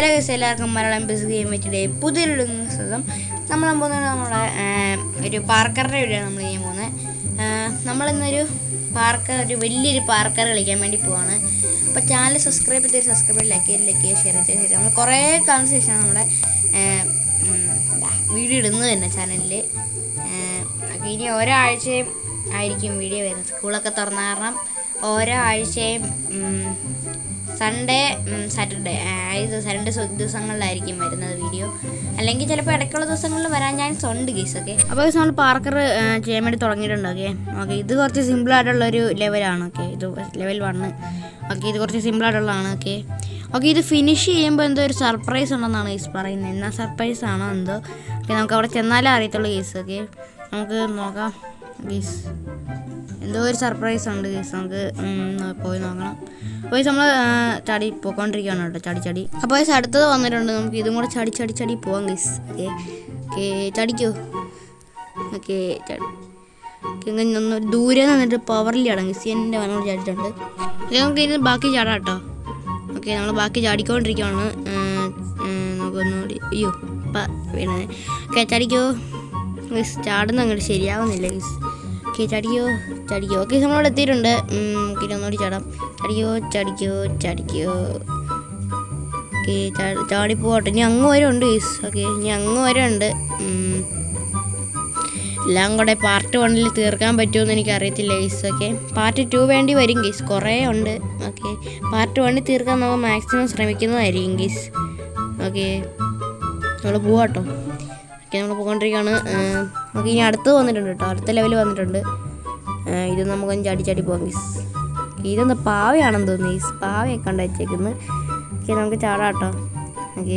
Hello guys എല്ലാവർക്കും മലയാളം ബിസ് game വെച്ചിട്ട് പുതിയൊരു ദിവസം നമ്മൾ പോകുന്നത് നമ്മുടെ ആ, ഒരു പാർക്കറുടെ വീഡിയോ നമ്മൾ ചെയ്യാൻ പോകുന്നത് നമ്മളിന്നൊരു പാർക്കർ ഒരു വലിയൊരു പാർക്കർ കളിക്കാൻ വേണ്ടി പോവാണ് അപ്പോൾ ചാനൽ സബ്സ്ക്രൈബ് ചെയ്ത് സബ്സ്ക്രൈബ് ലൈക്ക് ചെയ്ത് ലൈക്ക് ചെയ്ത് ഷെയർ ചെയ്ത് ശരി നമ്മൾ കുറേ കാലത്തിന് ശേഷമാണ് നമ്മുടെ വീഡിയോ ഇടുന്നത് തന്നെ ചാനലിൽ അപ്പോൾ ഇനി ഓരോ ആഴ്ചയും ആയിരിക്കും വീഡിയോ വരുന്നത് സ്കൂളൊക്കെ തുറന്ന കാരണം ഓരോ ആഴ്ചയും ഉം, സൺഡേ സാറ്റർഡേ അതായത് സൺഡേ ദിവസങ്ങളിലായിരിക്കും വരുന്നത് വീഡിയോ അല്ലെങ്കിൽ ചിലപ്പോൾ ഇടയ്ക്കുള്ള ദിവസങ്ങളിൽ വരാൻ ചാൻസ് ഉണ്ട് ഗീസ് ഓക്കെ അപ്പോൾ നമ്മൾ പാർക്കർ ചെയ്യാൻ വേണ്ടി തുടങ്ങിയിട്ടുണ്ട് ഓക്കെ ഓക്കെ ഇത് കുറച്ച് സിമ്പിൾ ആയിട്ടുള്ളൊരു ലെവലാണ് ഓക്കെ ഇത് ലെവൽ വണ്ണ് ഓക്കെ ഇത് കുറച്ച് സിമ്പിൾ ആയിട്ടുള്ളതാണ് ഓക്കെ ഓക്കെ ഇത് ഫിനിഷ് ചെയ്യുമ്പോൾ എന്തോ ഒരു സർപ്രൈസ് ഉണ്ടെന്നാണ് ഗീസ് പറയുന്നത് എന്നാ സർപ്രൈസ് ആണോ എന്തോ ഓക്കെ നമുക്ക് അവിടെ ചെന്നാലേ അറിയത്തുള്ളൂ ഗീസ് ഓക്കെ നമുക്ക് നോക്കാം ഗീസ് എന്തോ ഒരു സർപ്രൈസ് ഉണ്ട് ഗീസ് നമുക്ക് ഉം, പോയി നോക്കണം പോയി നമ്മൾ ചാടി പോയിക്കൊണ്ടിരിക്കുകയാണ് കേട്ടോ ചാടി ചാടി അപ്പോൾ ഗൈസ് അടുത്തത് വന്നിട്ടുണ്ട് നമുക്ക് ഇതും കൂടെ ചാടി ചാടി ചാടി പോവാം ഗൈസ് ഓക്കെ ഓക്കെ ചാടിക്കോ ഓക്കെ ചാടി ഇങ്ങനെ ഒന്ന് ദൂരെ നിന്നിട്ട് പവറിൽ ചാടാം ഗൈസ് എൻ്റെ മനോട് ചാടിയിട്ടുണ്ട് ഓക്കെ നമുക്ക് ഇനി ബാക്കി ചാടാം കേട്ടോ ഓക്കെ നമ്മൾ ബാക്കി ചാടിക്കൊണ്ടിരിക്കുകയാണ് ഏർ, ഏർ, നമുക്കൊന്നുകൂടി അയ്യോ ഇപ്പം വീണേ ഓക്കെ ചാടിക്കോ ഗൈസ് ചാടുന്ന അങ്ങോട്ട് ശരിയാവുന്നില്ല ഗൈസ് ഓക്കെ ചടിക്കോ ചടിക്കോ ഓക്കെ നമ്മളവിടെ എത്തിയിട്ടുണ്ട് ഓക്കെ ഒന്നുകൂടി ചാടാം ചടിക്കോ ചടിക്കോ ചടിക്കോ ഓക്കെ ചാടി പോകട്ടെ ഇനി അങ്ങ് വരെ ഉണ്ട് ഗൈസ് ഓക്കെ ഇനി അങ്ങ് വരെ ഉണ്ട് ഉം. എല്ലാം കൂടെ പാർട്ട് വണ്ണിൽ തീർക്കാൻ പറ്റുമെന്ന് എനിക്ക് അറിയത്തില്ല ഗൈസ് ഓക്കെ പാർട്ട് ടു വേണ്ടി വരും ഗൈസ് കുറേ ഉണ്ട് ഓക്കെ പാർട്ട് വണ്ണിൽ തീർക്കാൻ നമ്മൾ മാക്സിമം ശ്രമിക്കുന്നതായിരിക്കും ഗൈസ് ഓക്കെ നമ്മൾ പോവാട്ടോ ഓക്കെ നമ്മൾ പോയിക്കൊണ്ടിരിക്കുകയാണ് നമുക്ക് ഇനി അടുത്ത് വന്നിട്ടുണ്ട് കേട്ടോ അടുത്ത ലെവൽ വന്നിട്ടുണ്ട് ഏഹ് ഇത് നമുക്കൊന്ന് ചാടി ചാടി പോകാം ഗീസ് ഇതൊന്ന് പാവയാണെന്ന് തോന്നുന്നു ഗീസ് പാവയൊക്കെ ഉണ്ട് വെച്ചേക്കുന്നത് ഓക്കെ നമുക്ക് ചാടാം കേട്ടോ ഓക്കെ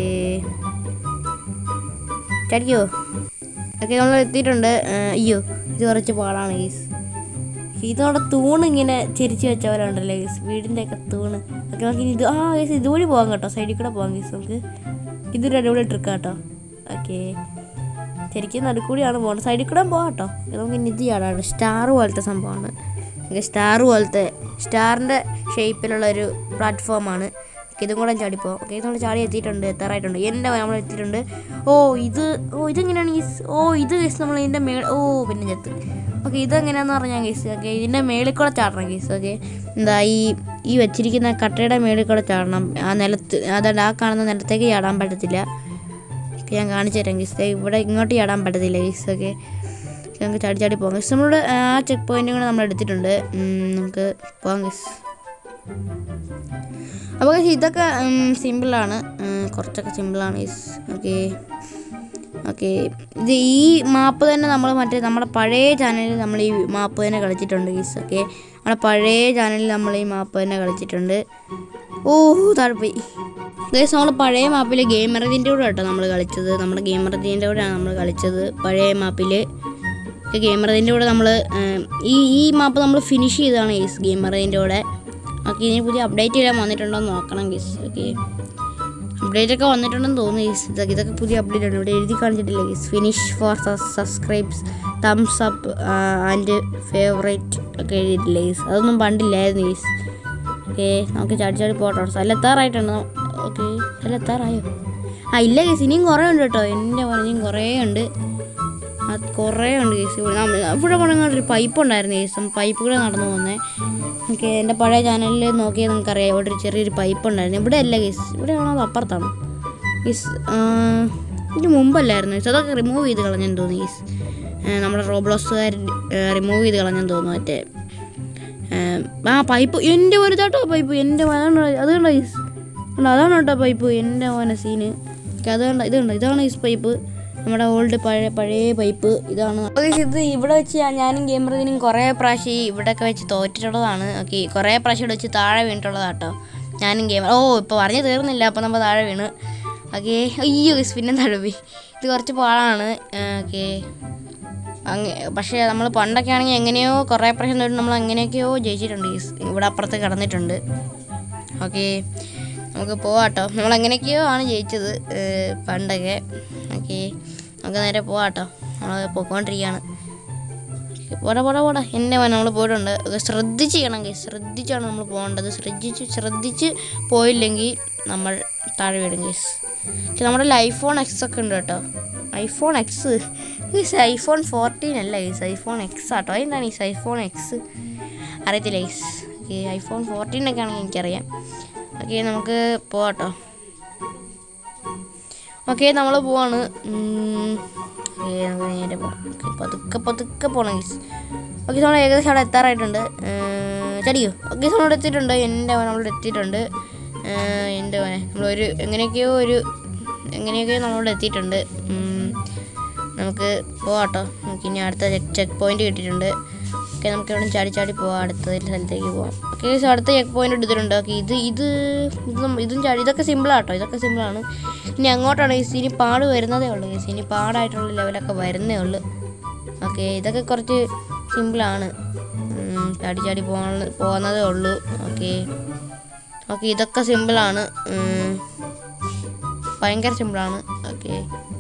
ചാടിക്കോ ഓക്കെ നമ്മൾ എത്തിയിട്ടുണ്ട് ഏഹ് അയ്യോ ഇത് കുറച്ച് പാടാണ് ഗീസ് ഇതോടെ തൂണ് ഇങ്ങനെ ചെരിച്ച് വെച്ച പോലെ ഉണ്ടല്ലോ ഗീസ് വീടിൻ്റെ ഒക്കെ തൂണ് ഓക്കെ നമുക്ക് ഇനി ഇത് ആ ഗീസ് ഇതുവഴി പോകാം കേട്ടോ സൈഡിൽ കൂടെ പോകാം ഗീസ് നമുക്ക് ഇതൊരു അടിപൊളി ട്രിക്ക് കേട്ടോ ഓക്കെ ശരിക്കും നടുക്കൂടിയാണ് പോകുന്നത് സൈഡിൽ കൂടെ പോകാം കേട്ടോ ഇത് നമുക്ക് ഇനി ഇത് ചാടാണ് സ്റ്റാർ പോലത്തെ സംഭവമാണ് ഓക്കെ സ്റ്റാർ പോലത്തെ സ്റ്റാറിൻ്റെ ഷേപ്പിലുള്ള ഒരു പ്ലാറ്റ്ഫോമാണ് ഇതും കൂടെ ചാടിപ്പോവാം ഓക്കെ ഇത് നമ്മൾ ചാടി എത്തിയിട്ടുണ്ട് എത്താറായിട്ടുണ്ട് എൻ്റെ നമ്മൾ എത്തിയിട്ടുണ്ട് ഓ ഇത് ഓ ഇതെങ്ങനെയാണ് ഈ സ്- ഓ ഇത് കേസ് നമ്മൾ ഇതിൻ്റെ മേൾ ഓ പിന്നെ ചെത്ത് ഓക്കെ ഇതെങ്ങനെയാന്ന് പറഞ്ഞാൽ കേസ് ഓക്കെ ഇതിൻ്റെ മേളിൽ കൂടെ ചാടണം കേസ് ഓക്കെ എന്താ ഈ ഈ വെച്ചിരിക്കുന്ന കട്ടയുടെ മേളിൽ കൂടെ ചാടണം ആ നിലത്ത് അതാണ്ട് ആ കാണുന്ന നിലത്തേക്ക് ചാടാൻ പറ്റത്തില്ല ഓക്കെ ഞാൻ കാണിച്ചു തരാം ഗീസ് ദേ ഇവിടെ ഇങ്ങോട്ട് ചാടാൻ പറ്റത്തില്ല ഗീസ് ഓക്കെ നമുക്ക് ചാടി ചാടി പോകാം ഗീസ് നമ്മളുടെ ആ ചെക്ക് പോയിന്റും കൂടെ നമ്മൾ എടുത്തിട്ടുണ്ട് ഉം, നമുക്ക് പോകാം ഗീസ് അപ്പോൾ guys, ഇതൊക്കെ സിമ്പിളാണ് കുറച്ചൊക്കെ സിമ്പിളാണ് ഗീസ് ഓക്കെ ഓക്കെ ഇത് ഈ മാപ്പ് തന്നെ നമ്മൾ മറ്റേ നമ്മുടെ പഴയ ചാനലിൽ നമ്മൾ ഈ മാപ്പ് തന്നെ കളിച്ചിട്ടുണ്ട് ഗീസ് ഓക്കെ നമ്മുടെ പഴയ ചാനലിൽ നമ്മൾ ഈ മാപ്പ് തന്നെ കളിച്ചിട്ടുണ്ട് ഓ താഴെ പോയി ഗൈസ് നമ്മൾ പഴയ മാപ്പിൽ ഗെയിമറതിൻ്റെ കൂടെ കേട്ടോ നമ്മൾ കളിച്ചത് നമ്മുടെ ഗെയിമറതിൻ്റെ കൂടെയാണ് നമ്മൾ കളിച്ചത് പഴയ മാപ്പിൽ ഗെയിമറതിൻ്റെ കൂടെ നമ്മൾ ഈ ഈ മാപ്പ് നമ്മൾ ഫിനിഷ് ചെയ്തതാണ് ഗീസ് ഗെയിമറതിൻ്റെ കൂടെ ഓക്കെ ഇതിന് പുതിയ അപ്ഡേറ്റ് ചെയ്യാൻ വന്നിട്ടുണ്ടോ എന്ന് നോക്കണം ഗീസ് ഓക്കെ അപ്ഡേറ്റ് ഒക്കെ വന്നിട്ടുണ്ടെന്ന് തോന്നുന്നു ഗീസ് ഇതൊക്കെ ഇതൊക്കെ പുതിയ അപ്ഡേറ്റ് ആണ് ഇവിടെ എഴുതി കാണിച്ചിട്ടില്ല guys finish four subscribes thumbs up and favourite ഒക്കെ എഴുതിയിട്ടില്ല ഗീസ് അതൊന്നും പണ്ടില്ലായിരുന്നു ഗീസ് ഓക്കെ നമുക്ക് ചാടി ചാടി പോട്ടോ സ്ഥലത്താറായിട്ടുണ്ട് ഓക്കെ സ്ഥലത്താറായോ ആ ഇല്ല കേസ് ഇനിയും കുറേ ഉണ്ട് കേട്ടോ എൻ്റെ പറഞ്ഞും കുറേ ഉണ്ട് അത് കുറേ ഉണ്ട് കേസ് ഇവിടെ നമ്മൾ ഇവിടെ പറഞ്ഞ ഒരു പൈപ്പ് ഉണ്ടായിരുന്നു കേസ് പൈപ്പ് കൂടെ നടന്നു പോകുന്നത് ഓക്കെ എൻ്റെ പഴയ ചാനലിൽ നോക്കിയാൽ നിങ്ങൾക്കറിയാം ഇവിടെ ഒരു ചെറിയൊരു പൈപ്പ് ഉണ്ടായിരുന്നു ഇവിടെ അല്ല കേസ് ഇവിടെ ആണോ അത് അപ്പുറത്താണോ കേസ് ഇതിന് മുമ്പല്ലായിരുന്നു കേസ് അതൊക്കെ റിമൂവ് ചെയ്ത് കളഞ്ഞെന്ന് തോന്നി കേസ് നമ്മുടെ റോബ്ലോസുകാർ റിമൂവ് ചെയ്ത് കളഞ്ഞെന്ന് തോന്നുന്നു മറ്റേ ഏം, ആ പൈപ്പ് എൻ്റെ ഒരു കേട്ടോ പൈപ്പ് എൻ്റെ അതാണ് അത് കണ്ടോ ഈസ് കണ്ടോ അതാണ് കേട്ടോ പൈപ്പ് എൻ്റെ മോനെ സീന് ഓക്കെ അത് കണ്ടോ ഇത് കണ്ടോ ഇതാണ് ഈസ് പൈപ്പ് നമ്മുടെ ഓൾഡ് പഴയ പഴയ പൈപ്പ് ഇതാണ് ഓക്കെ ഇത് ഇവിടെ വെച്ച് ഞാൻ- ഞാനും ഗെയിമറിനും കുറേ പ്രാവശ്യം ഈ ഇവിടെയൊക്കെ വെച്ച് തോറ്റിട്ടുള്ളതാണ് ഓക്കെ കുറേ പ്രാവശ്യം ഇവിടെ വെച്ച് താഴെ വീണിട്ടുള്ളതാണ് കേട്ടോ ഞാനും ഗെയിമർ ഓ ഇപ്പോൾ പറഞ്ഞു തീർന്നില്ല അപ്പോൾ നമ്മൾ താഴെ വീണ് ഓക്കെ അയ്യോ ഈസ് പിന്നെ തഴുവി ഇത് കുറച്ച് പാടാണ് ഓക്കെ അങ്ങ് പക്ഷേ നമ്മൾ പണ്ടൊക്കെ ആണെങ്കിൽ എങ്ങനെയോ കുറേ പ്രാവശ്യം തൊട്ട് നമ്മൾ എങ്ങനെയൊക്കെയോ ജയിച്ചിട്ടുണ്ട് ഈ സ് ഇവിടെ അപ്പുറത്ത് കിടന്നിട്ടുണ്ട് ഓക്കെ നമുക്ക് പോവാട്ടോ നമ്മൾ എങ്ങനെയൊക്കെയോ ആണ് ജയിച്ചത് ഏഹ് പണ്ടൊക്കെ ഓക്കെ നമുക്ക് നേരെ പോവാട്ടോ നമ്മൾ പോയിക്കൊണ്ടിരിക്കുകയാണ് പോടാ പോടാ പോടാ എന്നെ നമ്മൾ പോയിട്ടുണ്ട് ഒക്കെ ശ്രദ്ധിച്ച് ചെയ്യണം guys. ശ്രദ്ധിച്ചാണ് നമ്മൾ പോകേണ്ടത് ശ്രദ്ധിച്ച് ശ്രദ്ധിച്ച് പോയില്ലെങ്കിൽ നമ്മൾ താഴെ വീടും ഗീസ് പക്ഷെ നമ്മുടെ ഐഫോൺ എക്സ് ഒക്കെ ഉണ്ട് കേട്ടോ iPhone X guys iPhone fourteen അല്ല ഗീസ് ഐഫോൺ എക്സ് ആട്ടോ അതെന്താണ് ഈ ഐഫോൺ എക്സ് അറിയത്തില്ല ഗീസ് ഓക്കെ ഐഫോൺ ഫോർട്ടീൻ ഒക്കെ ആണെങ്കിൽ എനിക്കറിയാം ഓക്കെ നമുക്ക് പോവാട്ടോ ഓക്കെ നമ്മൾ പോവാണ് ഓക്കെ നമുക്ക് നേരെ പോവാം ഓക്കെ പതുക്കെ പതുക്കെ പോകണം ഗീസ് ഓക്കെ നമ്മൾ ഏകദേശം അവിടെ എത്താറായിട്ടുണ്ട് ഏർ, ചടിയോ ഓക്കെ നമ്മളവിടെ എത്തിയിട്ടുണ്ട് എൻ്റെ മോൻ നമ്മളവിടെ എത്തിയിട്ടുണ്ട് ഏർ, എൻ്റെ മോനെ നമ്മളൊരു എങ്ങനെയൊക്കെയോ ഒരു എങ്ങനെയൊക്കെയോ നമ്മളവിടെ എത്തിയിട്ടുണ്ട് ഉം, നമുക്ക് പോവാട്ടോ നമുക്ക് ഇനി അടുത്ത ചെക്ക് ചെക്ക് പോയിന്റ് കിട്ടിയിട്ടുണ്ട് ഓക്കെ നമുക്ക് ഇവിടെ ചാടി ചാടി പോവാം അടുത്ത സ്ഥലത്തേക്ക് പോവാം ഓക്കെ സോ അടുത്ത ചെക്ക് പോയിന്റ് എടുത്തിട്ടുണ്ട് ഓക്കെ ഇത് ഇത് ഇത് നമ്മ- ഇതും ചാടി ഇതൊക്കെ സിമ്പിളാട്ടോ ഇതൊക്കെ സിമ്പിളാണ് ഇനി അങ്ങോട്ടാണ് ഈ ഇനി പാട് വരുന്നതേ ഉള്ളൂ guys. ഇനി പാടായിട്ടുള്ള ലെവലൊക്കെ വരുന്നേ ഉള്ളൂ ഓക്കെ ഇതൊക്കെ കുറച്ച് സിമ്പിളാണ് ഉം, ചാടി ചാടി പോകാൻ പോകുന്നതേ ഉള്ളൂ ഓക്കെ ഓക്കെ ഇതൊക്കെ സിമ്പിളാണ് ഉം, ഭയങ്കര സിമ്പിളാണ് ഓക്കെ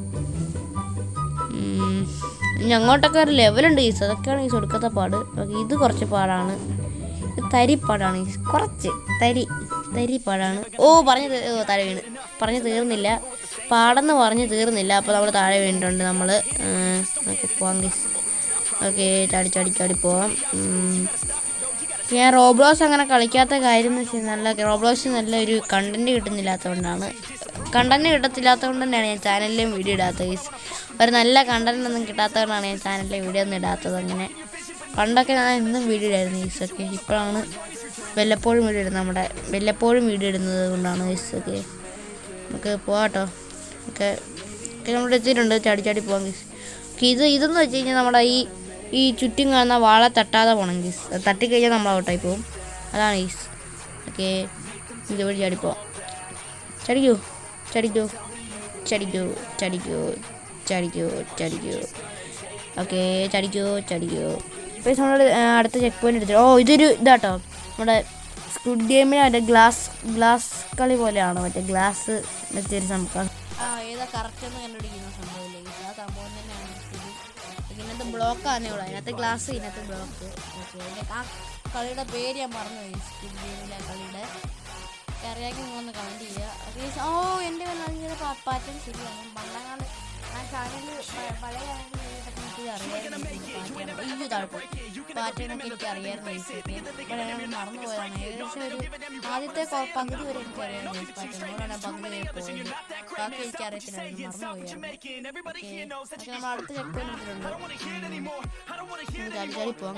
ഇനി അങ്ങോട്ടൊക്കെ ഒരു ലെവലുണ്ട് ഈസ് അതൊക്കെയാണ് ഈ ഒടുക്കത്തെ പാട് ഓക്കെ ഇത് കുറച്ച് പാടാണ് ഇത് തരിപ്പാടാണ് ഈസ് കുറച്ച് തരി തരിപ്പാടാണ് ഓ പറഞ്ഞു തീ- ഓ താഴെ വീണ് പറഞ്ഞു തീർന്നില്ല പാടെന്ന് പറഞ്ഞ് തീർന്നില്ല അപ്പോൾ നമ്മൾ താഴെ വീണിട്ടുണ്ട് നമ്മൾ നമുക്ക് പോവാം ഗീസ് ഓക്കെ ചാടി ചാടി ചാടി പോവാം ഉം. ഞാൻ റോബ്ലോസ് അങ്ങനെ കളിക്കാത്ത കാര്യം എന്ന് വെച്ചാൽ നല്ല റോബ്ലോസ് നല്ലൊരു കണ്ടന്റ് കിട്ടുന്നില്ലാത്തതുകൊണ്ടാണ് കണ്ടന്റ് കിട്ടത്തില്ലാത്തതുകൊണ്ട് തന്നെയാണ് ഞാൻ ചാനലിലും വീഡിയോ ഇടാത്തത് guys. ഒരു നല്ല കണ്ടന്റ് ഒന്നും കിട്ടാത്തതുകൊണ്ടാണ് ഞാൻ ചാനലിലെ വീഡിയോ ഒന്നും ഇടാത്തത് അങ്ങനെ പണ്ടൊക്കെ ഞാൻ എന്നും വീഡിയോ ഇടായിരുന്നു ഗീസ് ഒക്കെ ഇപ്പോഴാണ് വല്ലപ്പോഴും വീഡിയോ ഇടുന്നത് നമ്മുടെ വല്ലപ്പോഴും വീഡിയോ ഇടുന്നത് കൊണ്ടാണ് ഗീസ് ഒക്കെ നമുക്ക് പോവാട്ടോ ഒക്കെ ഒക്കെ നമ്മുടെ എത്തിയിട്ടുണ്ട് ചാടി ചാടി പോകാം ഗീസ് ഓക്കെ ഇത് ഇതെന്ന് വെച്ച് കഴിഞ്ഞാൽ നമ്മുടെ ഈ ഈ ചുറ്റും കാണുന്ന വാള തട്ടാതെ പോകണം ഗീസ് അത് തട്ടിക്കഴിഞ്ഞാൽ നമ്മൾ ഔട്ടായി പോകും അതാണ് ഗീസ് ഓക്കെ ഇതുവഴി ചാടി പോവാം ചടിക്കോ ചടിക്കോ ചടിക്കോ ചടിക്കോ ചടിക്കോ ചടിക്കോ ഓക്കെ ചടിക്കോ ചടിക്കോ ഇപ്പോൾ നമ്മൾ അടുത്ത ചെക്ക് പോയിന്റ് എടുത്തു ഓ ഇതൊരു ഇതാട്ടോ നമ്മുടെ സ്ക്വിഡ് ഗെയിമിന് മറ്റേ ഗ്ലാസ് ഗ്ലാസ് കളി പോലെയാണ് മറ്റേ ഗ്ലാസ് വെച്ചൊരു സംഭവം ആ ഏതാ കറക്റ്റ് എന്ന് കണ്ടുപിടിക്കുന്ന സംഭവമില്ലേ ആ സംഭവം തന്നെയാണ് ഇത്. ഇതിനകത്ത് ബ്ലോക്ക് ആണേ ഉള്ളൂ അതിനകത്ത് ഗ്ലാസ് ഇതിനകത്ത് ബ്ലോക്ക് ഓക്കെ ആ കളിയുടെ പേര് ഞാൻ മറന്നുപോയി സ്ക്വിഡ് ഗെയിമിലെ കളിയുടെ അറിയാമെങ്കിൽ ഒന്ന് കമൻറ്റ് ചെയ്യുക ഓക്കെ ഓ എൻ്റെ വല്ല പാറ്റേൺ ശരിയാണ് പണ്ടങ്ങാണ്ട് ആ ചാനൽ പഴയ ചാനൽ എനിക്ക് അറിയാമായിരുന്നു അയ്യോ താഴ്പോയി പാറ്റേണൊക്കെ എനിക്ക് അറിയാമായിരുന്നു പക്ഷേ ഞാൻ മറന്നു പോയതാണ് ഏകദേശം ഒരു ആദ്യത്തെ കൊ- പകുതി വരെ എനിക്ക് അറിയാമായിരുന്നു പാറ്റേണോടാണ് പകുതി വരെ പോയത് ബാക്കി എനിക്ക് അറിയത്തില്ലായിരുന്നു മറന്നു പോയായിരുന്നു ഓക്കെ നമ്മൾ അടുത്ത ചെക്ക് പോയിന്റ് എടുത്തിട്ടുണ്ട് ചാടി ചാടി പോകാം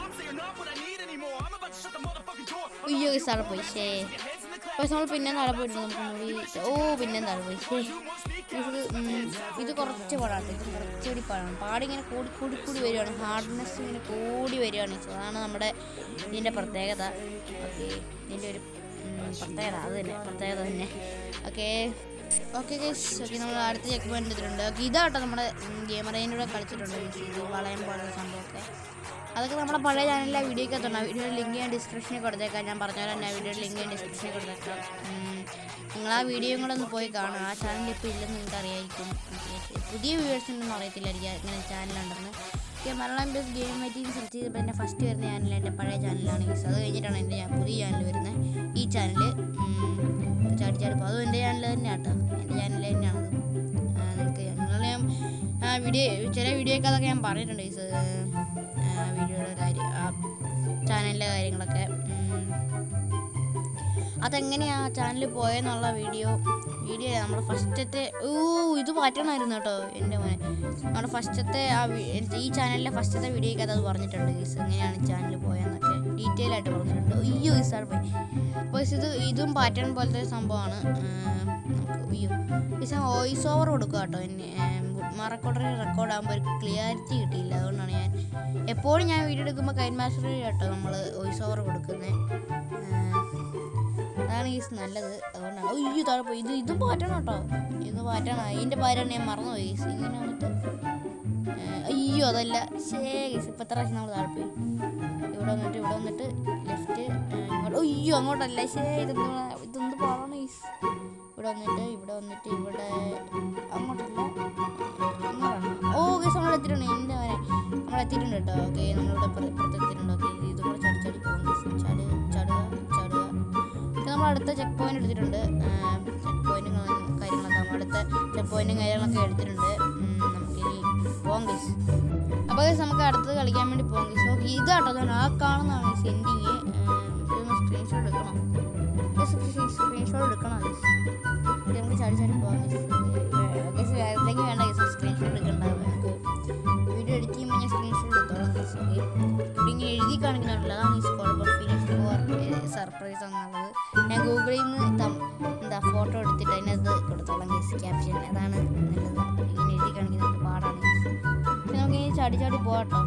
അയ്യോ സാറെ പോയി ശേ പക്ഷെ നമ്മൾ പിന്നെ താഴെ പോയിട്ടുണ്ട് നമുക്ക് കൂടി ഓ പിന്നെ താഴെ പോയി ശേ ഇത് ഉം, ഇത് കുറച്ച് പാടാണ് ഇത് കുറച്ചുകൂടി പാടാണ് പാടിങ്ങനെ കൂടി കൂടി കൂടി വരികയാണ് ഹാർഡ്നെസ് ഇങ്ങനെ കൂടി വരികയാണ് So, അതാണ് നമ്മുടെ ഇതിൻ്റെ പ്രത്യേകത ഓക്കെ ഇതിൻ്റെ ഒരു ഉം, പ്രത്യേകത അത് തന്നെ പ്രത്യേകത തന്നെ ഓക്കെ ഓക്കെ ഗൈസ് ഓക്കെ നമ്മൾ അടുത്ത ചെക്ക് പോയിന്റ് എടുത്തിട്ടുണ്ട് ഓക്കെ ഇതാട്ടോ നമ്മുടെ ഗെയിമർ കൂടെ കളിച്ചിട്ടുണ്ട് guys. ഇത് വളയം പോലുള്ള സംഭവമൊക്കെ അതൊക്കെ നമ്മുടെ പഴയ ചാനലിലെ വീഡിയോക്ക് എത്തണം വീഡിയോയുടെ ലിങ്ക് ഞാൻ ഡിസ്ക്രിപ്ഷനിൽ കൊടുത്തേക്കാം ഞാൻ പറഞ്ഞ പോലെ തന്നെ വീഡിയോയുടെ ലിങ്ക് ഞാൻ ഡിസ്ക്രിപ്ഷനിൽ കൊടുത്തേക്കാം ഉം, നിങ്ങൾ ആ വീഡിയോയും കൂടെ ഒന്ന് പോയി കാണുക ആ ചാനൽ ഇപ്പോൾ ഇല്ലെന്ന് നിങ്ങൾക്ക് അറിയായിരിക്കും Okay, പുതിയ വ്യൂവേഴ്സ് ഒന്നും അറിയത്തില്ലായിരിക്കും ഇങ്ങനെ ചാനലുണ്ടെന്ന് ഓക്കെ മലയാളം ബേസ് ഗെയിം മൈറ്റിംഗ് സെർച്ച് ചെയ്തപ്പോൾ എൻ്റെ ഫസ്റ്റ് വരുന്ന ചാനൽ എൻ്റെ പഴയ ചാനലാണ് guys. അത് കഴിഞ്ഞിട്ടാണ് എൻ്റെ ഞാൻ പുതിയ ചാനൽ വരുന്നത് ഈ ചാനൽ ചാടി ചാടി പോകും അതും എൻ്റെ ചാനൽ തന്നെയാണ് കേട്ടോ എൻ്റെ ചാനൽ തന്നെയാണ് നിങ്ങൾക്ക് നിങ്ങൾ ഞാൻ ആ വീഡിയോ ചില വീഡിയോയൊക്കെ അതൊക്കെ ഞാൻ പറഞ്ഞിട്ടുണ്ട് ഗൈസ് വീഡിയോയുടെ കാര്യം ആ ചാനലിലെ കാര്യങ്ങളൊക്കെ ഉം. അതെങ്ങനെയാ ചാനലിൽ പോയെന്നുള്ള വീഡിയോ വീഡിയോ നമ്മുടെ ഫസ്റ്റത്തെ ഓ ഇത് മാറ്റണമായിരുന്നു കേട്ടോ എൻ്റെ മോനെ നമ്മുടെ ഫസ്റ്റത്തെ ആ വി- ഈ ചാനലിലെ ഫസ്റ്റത്തെ വീഡിയോയ്ക്ക് അത് പറഞ്ഞിട്ടുണ്ട് ഗീസ് എങ്ങനെയാണ് ചാനൽ പോയെന്നൊക്കെ ഡീറ്റെയിൽ ആയിട്ട് പറഞ്ഞിട്ടുണ്ട് അയ്യോ ഗീസ് അവിടെ പോയി അപ്പോൾ ഇത് ഇതും പാറ്റേൺ പോലത്തെ ഒരു സംഭവമാണ് ഏം, നമുക്ക് അയ്യോ ഗീസ് വോയിസ് ഓവർ കൊടുക്കുക കേട്ടോ എന്നെ റെക്കോർഡറിൽ റെക്കോർഡ് ആകുമ്പോൾ ഒരു ക്ലിയാരിറ്റി കിട്ടിയില്ല അതുകൊണ്ടാണ് ഞാൻ എപ്പോഴും ഞാൻ വീഡിയോ എടുക്കുമ്പോൾ കൈൻ മാസ്റ്ററിൽ കേട്ടോ നമ്മൾ വോയിസ് ഓവർ കൊടുക്കുന്നത് അതാണ് ഈ നല്ലത് അതുകൊണ്ടാണ് അയ്യോ താഴെ പോയി ഇത് ഇത് മാറ്റണം കേട്ടോ ഇത് മാറ്റണം അതിൻ്റെ പാരാണ് ഞാൻ മറന്നുപോയി ഗീസ് ഇങ്ങനെ വന്നിട്ട് ഏഹ്, അയ്യോ അതല്ല ശേ ഗീസ് ഇപ്പം എത്ര പ്രാവശ്യം നമ്മൾ താഴെ പോയി ഇവിടെ വന്നിട്ട് ഇവിടെ വന്നിട്ട് ലെഫ്റ്റ് ഇങ്ങോട്ട് അയ്യോ അങ്ങോട്ടല്ല ശേ ഇതെന്താ ഇതെന്ത് പാടാണ് ഗീസ് ഇവിടെ വന്നിട്ട് ഇവിടെ വന്നിട്ട് ഇവിടെ അങ്ങോട്ടല്ല ഇങ്ങോട്ടാണ് ഓ ഗീസ് നമ്മൾ എത്തിയിട്ടുണ്ട് എൻ്റെ വരെ നമ്മൾ എത്തിയിട്ടുണ്ട് കേട്ടോ ഓക്കെ നമ്മളിവിടെ ഇപ്പുറത്ത് ഇപ്പുറത്ത് എത്തിയിട്ടുണ്ട് ഓക്കെ ഇത് കൂടെ ചാടി ചാടി പോകും ഗീസ് ചാടി ചാടുക ചാടുക ഓക്കെ നമ്മൾ അടുത്ത ചെക്ക് പോയിന്റ് എടുത്തിട്ടുണ്ട് ചെക്ക് പോയിന്റ് അടുത്ത ചെക്ക് പോയിന്റും കാര്യങ്ങളൊക്കെ എടുത്തിട്ടുണ്ട് ഉം, നമുക്കിനി പോകാം ഗൈസ് അപ്പോൾ ഗൈസ് നമുക്ക് അടുത്തത് കളിക്കാൻ വേണ്ടി പോകാം ഗൈസ് ഓക്കെ ഇതാട്ടോ അതാണ് ആ കാണുന്നതാണ് ഈ സെൻഡിങ് ഇതൊന്ന് സ്ക്രീൻഷോട്ട് എടുക്കണം സ്ക്രീൻഷോട്ട് എടുക്കണം ഗൈസ് ഇത് നമുക്ക് ചാടി ചാടി പോകാം ഗൈസ് വേറെല്ലെങ്കിൽ വേണ്ട ഗൈസ് സ്ക്രീൻഷോട്ട് എടുക്കണ്ട നമുക്ക് വീഡിയോ എഡിറ്റ് ചെയ്യുമ്പോൾ ഞാൻ സ്ക്രീൻഷോട്ട് എടുത്തോളാം ഗൈസ് ഓക്കെ ഇവിടെ ഇങ്ങനെ എഴുതി കാണിക്കുന്നുണ്ടല്ലോ അതാണ് ഈ കുഴപ്പം ഫിനിഷ് ഫോർ സർപ്രൈസ് എന്നുള്ളത് ഞാൻ ഗൂഗിളിൽ നിന്ന് തം- എന്താ ഫോട്ടോ എടുത്തിട്ട് അതിനകത്ത് കൊടുത്തോളാം ഗൈസ് ക്യാപ്ഷൻ അതാണ് നല്ലത് ഇങ്ങനെ എഴുതി കാണിക്കുന്നുണ്ട് പാടാണ് guys. പക്ഷെ നമുക്ക് ഇനി ചാടി ചാടി പോവാട്ടോ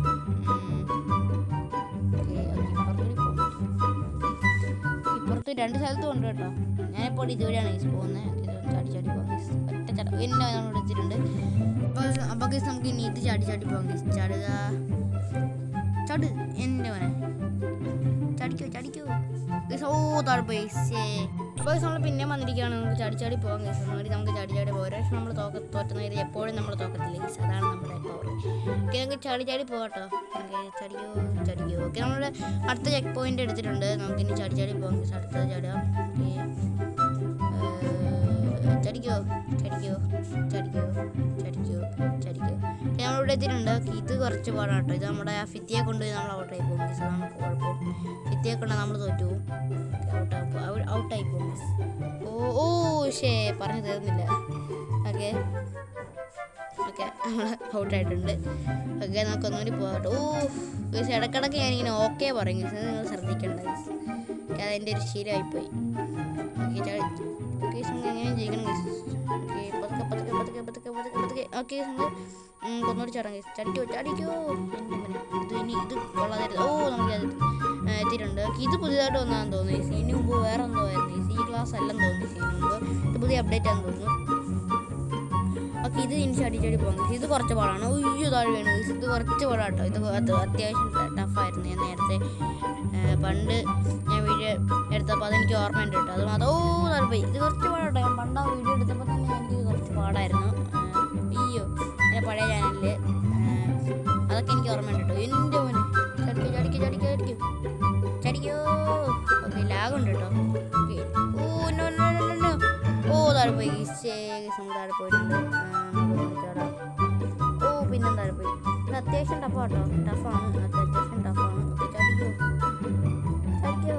ഇപ്പുറത്ത് രണ്ട് സ്ഥലത്തും ഉണ്ട് കേട്ടോ ഞാനിപ്പോൾ ഇതുവരെയാണ് ഗൈസ് പോകുന്നത് ഇത് ചാടി ചാടി പോകാം ഗൈസ് ഒറ്റ ചാട്ട എന്നെ നമ്മൾ എടുത്തിട്ടുണ്ട് അപ്പോൾ അപ്പോൾ ഗൈസ് നമുക്ക് ഇനി ഇത് ചാടി ചാടി പോകാം ഗൈസ് ചാടുക ചാട് എൻ്റെ മോനെ ചടിക്കോ ചടിക്കോ ഗൈസ് ഓ താഴെ പോയി ശേ അപ്പോൾ ഗൈസ് നമ്മൾ പിന്നെ വന്നിരിക്കുകയാണ് നമുക്ക് ചാടി ചാടി പോകാം ഗൈസ് ഒന്നുകൂടി നമുക്ക് ചാടി ചാടി പോകാം ഒരു പ്രാവശ്യം നമ്മൾ തോക്ക തോറ്റുന്നത് എപ്പോഴും നമ്മൾ തോക്കത്തില്ല ഗൈസ് അതാണ് നമ്മുടെ പവർ ഓക്കെ നമുക്ക് ചാടി ചാടി പോകാട്ടോ ഓക്കെ ചടിക്കോ ചടിക്കോ ഓക്കെ നമ്മൾ അടുത്ത ചെക്ക് പോയിന്റ് എടുത്തിട്ടുണ്ട് നമുക്ക് ഇനി ചാടി ചാടി പോകാം ഗൈസ് അടുത്തത് ചാടുക ഓക്കെ ചടിക്കോ ചടിക്കോ ചടിക്കോ ചടിക്കോ ചടിക്കോ നമ്മളിവിടെ എത്തിയിട്ടുണ്ട് ഇത് കുറച്ച് പാടാണ് കേട്ടോ ഇത് നമ്മുടെ ആ ഫിത്തിയെ കൊണ്ട് നമ്മൾ ഔട്ടായി പോകും മിസ് അതാണ് കുഴപ്പം ഫിത്തിയെ കൊണ്ട് നമ്മൾ തോറ്റു പോകും ഔട്ടായി പോകും മിസ് ഓ ഓ ഷേ പറഞ്ഞു തീർന്നില്ല ഓക്കെ ഓക്കെ നമ്മൾ ഔട്ടായിട്ടുണ്ട് ഓക്കെ നമുക്ക് ഒന്നുകൂടി പോകാട്ടോ ഓ ഗൈസ് ഇടക്കിടക്ക് ഞാനിങ്ങനെ ഓക്കെ പറയും ഗൈസ് അത് നിങ്ങൾ ശ്രദ്ധിക്കേണ്ട ഗൈസ് ഓക്കെ അതെൻ്റെ ഒരു ശീലമായിപ്പോയി ഓക്കെ ഓക്കെ നമുക്ക് എങ്ങനെയും ജയിക്കണം ഗൈസ് ഓക്കെ പതുക്കെ പതുക്കെ പതുക്കെ പതുക്കെ പതുക്കെ പതുക്കെ ഓക്കെ നമ്മൾ കൊന്നോടി ചാടാം ഗൈസ് ചടിക്കോ ചടിക്കോ എൻ്റെ മോനെ. ഇത് ഇനി ഇത് കൊള്ളാതെ ഓ നമുക്ക് അത് എത്തിയിട്ടുണ്ട് ഓക്കെ ഇത് പുതിയതായിട്ട് വന്നതാണെന്ന് തോന്നുന്നു ഗൈസ് ഇതിന് മുമ്പ് വേറെ എന്തോ ആയിരുന്നു ഗൈസ് ഈ ക്ലാസ് അല്ലെന്ന് തോന്നുന്നു ഗൈസ് ഇതിന് മുമ്പ് ഇത് പുതിയ അപ്ഡേറ്റ് ആണെന്ന് തോന്നുന്നു ഓക്കെ ഇത് ഇനി ചടി ചടി പോകാം ഇത് കുറച്ച് പാടാണ് ഉയ്യോ താഴെ വീണു ഇത് ഇത് കുറച്ച് പാടാട്ടോ ഇത് അത് അത്യാവശ്യം ടഫായിരുന്നു ഞാൻ നേരത്തെ ഏ, പണ്ട് ഞാൻ വീഡിയോ എടുത്തപ്പോൾ അതെനിക്ക് ഓർമ്മയുണ്ട് കേട്ടോ അത് മാത്രം ഓ താഴെ പോയി ഇത് കുറച്ച് പാടാട്ടോ ഞാൻ പണ്ട് ആ വീഡിയോ എടുത്തപ്പോൾ തന്നെ എനിക്ക് ഇത് കുറച്ച് പാടായിരുന്നു ഏ, അയ്യോ എൻ്റെ പഴയ ചാനലിൽ അതൊക്കെ എനിക്ക് ഓർമ്മയുണ്ട് കേട്ടോ എൻ്റെ മോനെ ചടിക്കോ ചടിക്കോ ചടിക്കോ ചടിക്കോ ചടിക്കോ ഓക്കെ ലാഗുണ്ട് കേട്ടോ okay oh no no no no oh താഴെ പോയി ശേഷം താഴെ പോയിട്ടുണ്ട് ആ, നമുക്ക് ചാടാം. ഓ പിന്നെ താഴെ പോയി ഇത് അത്യാവശ്യം ടഫാട്ടോ ടഫാണ് അത് അത്യാവശ്യം ടഫാണ് ഓക്കെ ചടിക്കോ ചടിക്കോ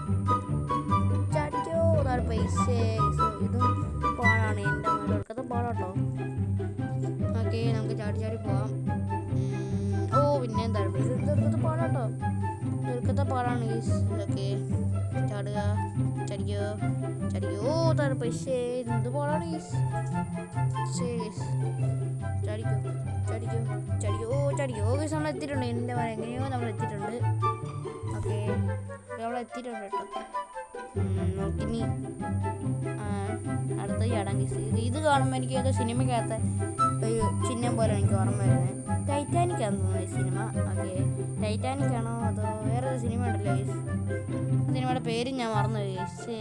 ചടിക്കോ താഴെ പോയി ശേ ഇതും പാടാണ് എൻ്റെ മുകളിലൊടുക്കത്തെ പാടാട്ടോ ഓക്കെ നമുക്ക് ചാടി ചാടി പോവാം ഉം, ഓ പിന്നെ താഴെ പോയി ഇത് ഇതൊടുക്കത്തെ പാടാട്ടോ ഇതൊടുക്കത്തെ പാടാണ് ഗീസ് ഓക്കെ ചാടുക ചടിക്കോ ചടിക്കോ ഓ താഴെ പോയി ശേ എന്ത് പാടാണ് ഗീസ് ശേ ഗീസ് ചടിക്കോ ചടിക്കോ ചടിക്കോ ഓ ചടിക്കോ ഓ ഗീസ് നമ്മൾ എത്തിയിട്ടുണ്ട് എൻ്റെ മരം എങ്ങനെയോ നമ്മൾ എത്തിയിട്ടുണ്ട് ഓക്കെ നമ്മൾ എത്തിയിട്ടുണ്ട് കേട്ടോ ഉം, നമുക്കിനി ആ, അടുത്ത ചാടാൻ ഗീസ് ഇത് ഇത് കാണുമ്പോൾ എനിക്ക് ഏതോ സിനിമയ്ക്കകത്ത് ഒരു ചിഹ്നം പോലെ എനിക്ക് ഓർമ്മ വരുന്നത് ടൈറ്റാനിക് ആണെന്ന് തോന്നുന്നു ഈ സിനിമ ഓക്കെ ടൈറ്റാനിക് ആണോ അതോ വേറെ ഒരു സിനിമ ഉണ്ടല്ലോ ഗീസ് സിനിമയുടെ പേര് ഞാൻ മറന്നുപോയി ഗീസ്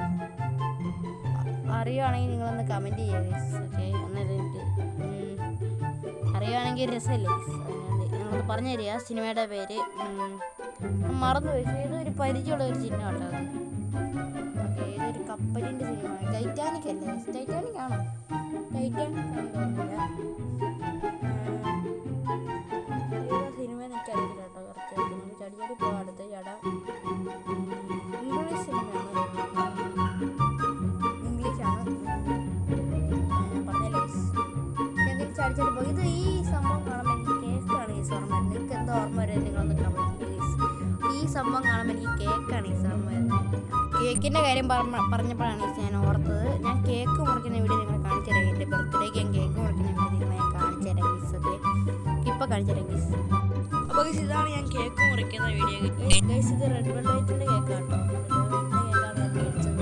അറിയുവാണെങ്കിൽ നിങ്ങളൊന്ന് കമൻറ്റ് ചെയ്യുക ഗീസ് ഓക്കെ അന്നേരം എനിക്ക് ഉം, അറിയുവാണെങ്കിൽ രസമല്ലേ ഗീസ് അതിനകത്ത് നിങ്ങളൊന്ന് പറഞ്ഞു തരിക സിനിമയുടെ പേര് ഉം, മറന്നുപോയി പക്ഷേ ഏതൊരു പരിചയമുള്ള ഒരു ചിഹ്നം കേട്ടോ അത് ഓക്കെ ഏതൊരു കപ്പലിൻ്റെ സിനിമ ടൈറ്റാനിക് അല്ലേ ടൈറ്റാനിക് ആണോ ടൈറ്റാനിക് ആണെന്ന് തോന്നുന്നില്ല ഏതോ സിനിമ എനിക്ക് അറിയില്ല കേട്ടോ കുറച്ച് നമുക്ക് ചടി ചടി പോകാം അടുത്ത ചട ഇംഗ്ലീഷ് സിനിമയാണ് ഇംഗ്ലീഷാണ് പറഞ്ഞല്ലോ ഞങ്ങൾക്ക് ചടി ചടി പോയി ഇത് ഈ സംഭവം കാണുമ്പോൾ എനിക്ക് കേക്കാണ് ഈ ഓർമ്മ വരുന്നത് നിങ്ങൾക്ക് എന്താ ഓർമ്മ വരുന്നത് നിങ്ങളൊന്ന് കമൻറ്റ് ചെയ്യുക ഈ സംഭവം കാണുമ്പോൾ എനിക്ക് കേക്കാണ് ഈ ഓർമ്മ വരുന്നത് കേക്കിൻ്റെ കാര്യം പറഞ്ഞ പറഞ്ഞപ്പോഴാണ് ഈ ഞാൻ ഓർത്തത് ഞാൻ കേക്ക് മുറിക്കുന്ന വീഡിയോ നിങ്ങളെ കാണിച്ചു തരാം എൻ്റെ ബർത്ത്ഡേക്ക് ഞാൻ കേക്ക് മുറിക്കുന്ന വീഡിയോ നിങ്ങളെ ഞാൻ കാണിച്ചു തരാം ഗീസ് ഓക്കെ ഇപ്പോൾ കാണിച്ചു തരാം ഗീസ് അപ്പോൾ ഗീസ് ഇതാണ് ഞാൻ കേക്ക് മുറിക്കുന്ന വീഡിയോ ഗൈസ് ഇത് റെഡ് വെള്ളൈറ്റിൻ്റെ കേക്ക് കേട്ടോ കേക്കാണ് ഞാൻ മേടിച്ചത്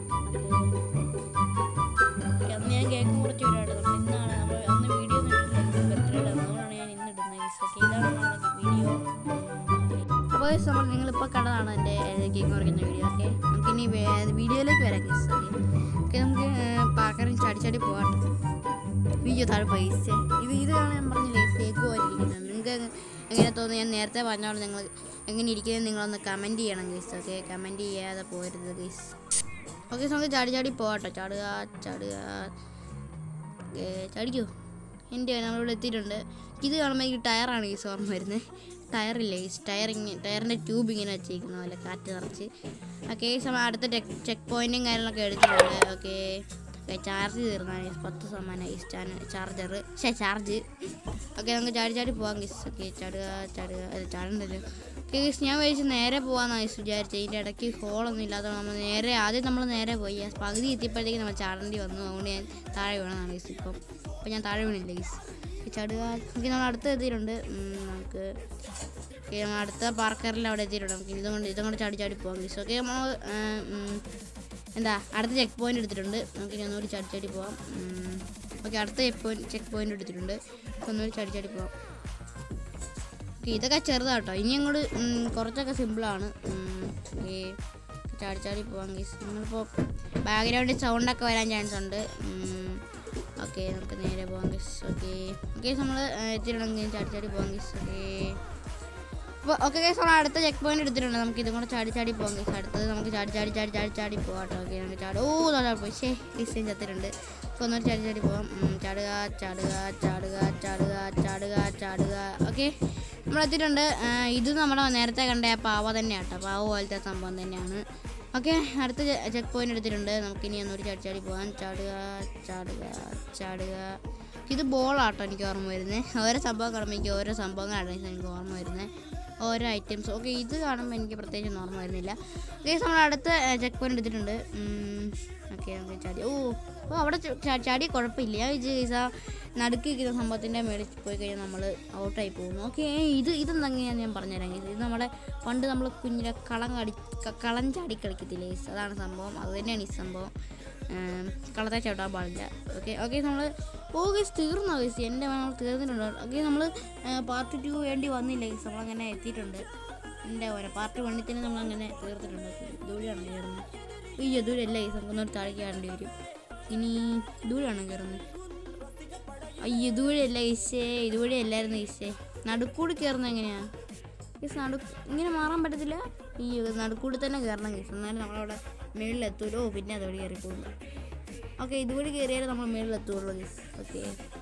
ഓക്കെ അന്ന് ഞാൻ കേക്ക് മുറിച്ച് വിടാട്ടോ നമ്മൾ ഇന്നാണ് നമ്മൾ അന്ന് വീഡിയോ ഒന്നും ഇട്ടില്ല ബർത്ത്ഡേയുടെ അതുകൊണ്ടാണ് ഞാൻ ഇന്ന് ഇടുന്നത് ഗീസ് ഓക്കെ ഇതാണ് നമ്മുടെ വീഡിയോ അപ്പോൾ ഗൈസ് നമ്മൾ നിങ്ങളിപ്പോൾ കണ്ടതാണ് എൻ്റെ കേക്ക് മുറിക്കുന്ന വീഡിയോ ഓക്കെ നമുക്കിനി വേ- വീഡിയോയിലേക്ക് വരാം ഗൈസ് ഓക്കെ ഓക്കെ നമുക്ക് പാക്കറിൽ ചാടി ചാടി പോകാം വീഡിയോ താഴെ പൈസ ഇത് ഇതാണ് ഞാൻ പറഞ്ഞില്ലേ കേക്ക് പോലെ ഇരിക്കുന്നത് നിങ്ങൾക്ക് എങ്ങനെ തോന്നുന്നു ഞാൻ നേരത്തെ പറഞ്ഞോളൂ നിങ്ങൾ എങ്ങനെ ഇരിക്കുന്നത് നിങ്ങളൊന്ന് കമൻറ്റ് ചെയ്യണം ഗൈസ് ഓക്കെ കമൻറ്റ് ചെയ്യാതെ പോരുത് ഗൈസ് ഓക്കെ നമുക്ക് ചാടി ചാടി പോകട്ടോ ചാടുക ചാടുക ഓക്കെ ചടിക്കോ എൻ്റെ നമ്മളിവിടെ എത്തിയിട്ടുണ്ട് ഇത് കാണുമ്പോൾ എനിക്ക് ടയറാണ് ഈ ഓർമ്മ വരുന്നത് ടയറില്ലേ ഈ ടയർ ഇങ്ങനെ ടയറിൻ്റെ ട്യൂബ് ഇങ്ങനെ വെച്ചിരിക്കുന്ന പോലെ കാറ്റ് നിറച്ച് ഓക്കെ ഈ സമയം അടുത്ത ചെക്ക് പോയിൻറ്റും കാര്യങ്ങളൊക്കെ എടുത്തിട്ടുണ്ട് ഓക്കെ ചാർജ് തീർന്നാണ് പത്ത് ശതമാനം ഈ ചാർജർ ശേ ചാർജ് ഓക്കെ നമുക്ക് ചാടി ചാടി പോവാം ഗീസ് ഓക്കെ ചാടുക ചാടുക അല്ല ചാടണ്ടല്ലോ ഓക്കെ ഗീസ് ഞാൻ വിചാരിച്ച് നേരെ പോകാമെന്നാണ് ഗീസ് വിചാരിച്ചത് ഇതിൻ്റെ ഇടയ്ക്ക് ഹോളൊന്നും ഇല്ലാത്തതുകൊണ്ട് നമ്മൾ നേരെ ആദ്യം നമ്മൾ നേരെ പോയി ആ പകുതി എത്തിയപ്പോഴത്തേക്ക് നമ്മൾ ചാടേണ്ടി വന്നു അതുകൊണ്ട് ഞാൻ താഴെ വീണതാണ് ഗീസ് ഇപ്പം അപ്പം ഞാൻ താഴെ വീണില്ല ഗീസ് ഓക്കെ ചാടുക ഓക്കെ നമ്മൾ അടുത്ത് എത്തിയിട്ടുണ്ട് ഉം, നമുക്ക് ഓക്കെ നമ്മൾ അടുത്ത പാർക്കറിൽ അവിടെ എത്തിയിട്ടുണ്ട് നമുക്ക് ഇതും കൊണ്ട് ഇതും കൊണ്ട് ചാടി ചാടി പോകാം ഗീസ് ഓക്കെ നമ്മൾ എന്താ അടുത്ത ചെക്ക് പോയിന്റ് എടുത്തിട്ടുണ്ട് നമുക്ക് ഇനി ഒന്നുകൂടി ചാടി ചാടി പോവാം ഓക്കെ അടുത്ത ചെക്ക് പോയിന്റ് ചെക്ക് പോയിന്റ് എടുത്തിട്ടുണ്ട് നമുക്ക് ഒന്നുകൂടി ചാടി ചാടി പോവാം ഓക്കെ ഇതൊക്കെ ചെറുതാട്ടോ ഇനി അങ്ങോട്ട് ഉം, കുറച്ചൊക്കെ സിമ്പിളാണ് ഈ ചാടി ചാടി പോവാം ഗീസ് നിങ്ങളിപ്പോൾ ബാക്ക്ഗ്രൗണ്ടിൽ സൗണ്ടൊക്കെ വരാൻ ചാൻസ് ഉണ്ട് ഓക്കെ നമുക്ക് നേരെ പോവാം ഗീസ് ഓക്കെ ഓക്കെ നമ്മൾ എത്തിയിട്ടുണ്ടെങ്കിൽ ചാടി ചാടി പോവാം ഗീസ് ഓക്കെ അപ്പോൾ ഓക്കെ ഗൈസ് നമ്മൾ അടുത്ത ചെക്ക് പോയിന്റ് എടുത്തിട്ടുണ്ട് നമുക്ക് ഇതും കൂടെ ചാടി ചാടി പോകാം ഗൈസ് അടുത്തത് നമുക്ക് ചാടി ചാടി ചാടി ചാടി ചാടി പോകാം കേട്ടോ ഓക്കെ നമുക്ക് ചാടി ഓ ചാടി പോയി ശേ ഡിസൈൻ ചത്തിട്ടുണ്ട് അപ്പോൾ ഒന്നൊരു ചാടി ചാടി പോകാം ഉം, ചാടുക ചാടുക ചാടുക ചാടുക ചാടുക ചാടുക ഓക്കെ നമ്മൾ എത്തിയിട്ടുണ്ട് ആ, ഇത് നമ്മുടെ നേരത്തെ കണ്ട ആ പാവ തന്നെയാണ് കേട്ടോ പാവ പോലത്തെ സംഭവം തന്നെയാണ് ഓക്കെ അടുത്ത ചെക്ക് പോയിന്റ് എടുത്തിട്ടുണ്ട് നമുക്കിനി ഒന്നൊരു ചാടി ചാടി പോകാം ചാടുക ചാടുക ചാടുക ഇത് ബോളാട്ടോ എനിക്ക് ഓർമ്മ വരുന്നത് ഓരോ സംഭവം കാണുമ്പോൾ എനിക്ക് ഓരോ സംഭവങ്ങളാണ് എനിക്ക് ഓർമ്മ വരുന്നത് ഓരോ ഐറ്റംസ് ഓക്കെ ഇത് കാണുമ്പോൾ എനിക്ക് പ്രത്യേകിച്ച് ഒന്നും ഓർമ്മ വരുന്നില്ല ഓക്കെ നമ്മൾ അടുത്ത ചെക്ക് പോയിന്റ് എടുത്തിട്ടുണ്ട് ഓക്കെ നമുക്ക് ചാടി ഓ ഓ അവിടെ ച- ചാ- ചാടി കുഴപ്പമില്ല ഞാൻ വിചാരിച്ച നടുക്ക് ഇരിക്കുന്ന സംഭവത്തിൻ്റെ മേളിൽ പോയി കഴിഞ്ഞാൽ നമ്മൾ ഔട്ടായി പോകുന്നു ഓക്കെ ഇത് ഇതെന്തെങ്ങനെയാണെന്ന് ഞാൻ പറഞ്ഞുതരാം guys. ഇത് നമ്മുടെ പണ്ട് നമ്മൾ കുഞ്ഞിലെ കളം കടി ക- കളം ചാടി കളിക്കത്തില്ലേ guys? അതാണ് സംഭവം അത് തന്നെയാണ് ഈ സംഭവം ഉം, കളത്തെ ചവിട്ടാൻ പാടില്ല ഓക്കെ ഓക്കെ നമ്മൾ ഓ ഗൈസ് തീർന്നോ ഗൈസ് എൻ്റെ നമ്മൾ തീർന്നിട്ടുണ്ട് ഓക്കെ നമ്മൾ പാർട്ട് ടു വേണ്ടി വന്നില്ല ഗൈസ് നമ്മളങ്ങനെ എത്തിയിട്ടുണ്ട് എൻ്റെ പോലെ പാർട്ട് വണ്ണിൽ തന്നെ നമ്മളങ്ങനെ തീർത്തിട്ടുണ്ട് ദൂരെയാണ് കയറുന്നത് അയ്യോ ദൂരല്ല ഗൈസ് നമുക്കൊന്നൊരു താഴേക്ക് കയറേണ്ടി വരും ഇനി ദൂരെയാണോ കയറുന്നത് അയ്യോ ദൂരെയല്ല ഈശേ ഇതുവഴി അല്ലായിരുന്നു ഈശേ നടുക്കൂടി കയറുന്നത് എങ്ങനെയാ ഗീസ് നടു ഇങ്ങനെ മാറാൻ പറ്റത്തില്ല ഈ നടുക്കൂടി തന്നെ കയറണം ഗീസ് എന്നാലും നമ്മളവിടെ മേളിലെത്തൂലോ പിന്നെ അതുവഴി കയറി പോകുന്നു ഓക്കെ ഇതുവഴി കയറിയാലേ നമ്മൾ മേളിലെത്തുള്ളൂ ഗീസ് ഓക്കെ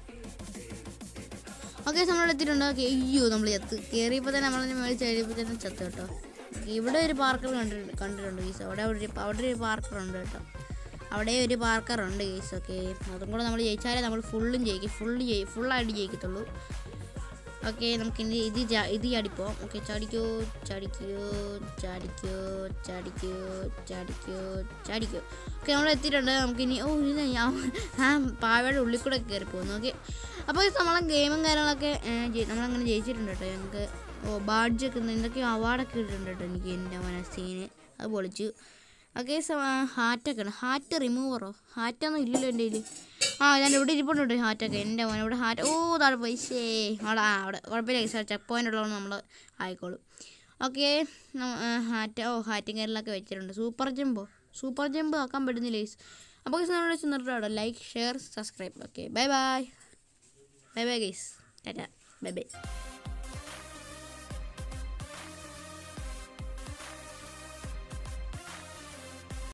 ഓക്കെ നമ്മൾ എത്തിയിട്ടുണ്ട് ഓക്കെ അയ്യോ നമ്മൾ ചത്ത് കയറിയപ്പോൾ തന്നെ നമ്മളതിന് മേളിൽ ചരിയപ്പോൾ തന്നെ ചത്ത് കേട്ടോ ഇവിടെ ഒരു പാർക്കർ കണ്ടിട്ടുണ്ട് കണ്ടിട്ടുണ്ട് ഗീസ് അവിടെ ഒരു അവിടെ ഒരു പാർക്കർ ഉണ്ട് കേട്ടോ അവിടെ ഒരു പാർക്കർ ഉണ്ട് ഗീസ് ഓക്കെ അതും കൂടെ നമ്മൾ ജയിച്ചാലേ നമ്മൾ ഫുള്ളും ജയിക്കും ഫുള്ള് ജയി ഫുള്ളായിട്ട് ജയിക്കത്തുള്ളൂ ഓക്കെ നമുക്ക് ഇനി ഇത് ചാ- ഇത് ചാടിപ്പോ ഓക്കെ ചാടിക്കോ ചാടിക്കോ ചാടിക്കോ ചാടിക്കോ ചാടിക്കോ ചാടിക്കോ ഓക്കെ നമ്മൾ എത്തിയിട്ടുണ്ട് നമുക്കിനി ഓ ഇത് ഞാൻ ആ പാവയുടെ ഉള്ളിൽ കൂടെ കയറി പോകുന്നു ഓക്കെ അപ്പോൾ നമ്മളെ ഗെയിമും കാര്യങ്ങളൊക്കെ ഏ, ജയി- നമ്മളങ്ങനെ ജയിച്ചിട്ടുണ്ട് കേട്ടോ ഞങ്ങൾക്ക് ഓ ബാഡ്ജൊക്കെ എന്തൊക്കെയോ അവാർഡൊക്കെ ഇട്ടിട്ടുണ്ട് കേട്ടോ എനിക്ക് എൻ്റെ മനസ്സിന് അത് പൊളിച്ചു ഓക്കെ ഹാറ്റൊക്കെ ഉണ്ട് ഹാറ്റ് റിമൂവറോ ഹാറ്റൊന്നും ഇല്ലല്ലോ എൻ്റെ കയ്യിൽ ആ ഞാൻ ഇവിടെ ഇരിപ്പുണ്ട് ഹാറ്റൊക്കെ എൻ്റെ മോനെ ഇവിടെ ഹാറ്റ് ഓ താഴെ പൈസേ അവിടെ ആ അവിടെ കുഴപ്പമില്ല ചെക്ക് പോയിന്റ് ഉള്ളതുകൊണ്ട് നമ്മൾ ആയിക്കോളും ഓക്കെ ഹാറ്റ് ഓ ഹാറ്റും കാര്യങ്ങളൊക്കെ വെച്ചിട്ടുണ്ട് സൂപ്പർ ജമ്പോ സൂപ്പർ ജമ്പ് ആക്കാൻ പറ്റുന്നില്ല ഗൈസ് അപ്പോൾ ഗൈസ് നമ്മുടെ ചെന്നിട്ടോ like share subscribe okay bye bye bye bye guys tata bye by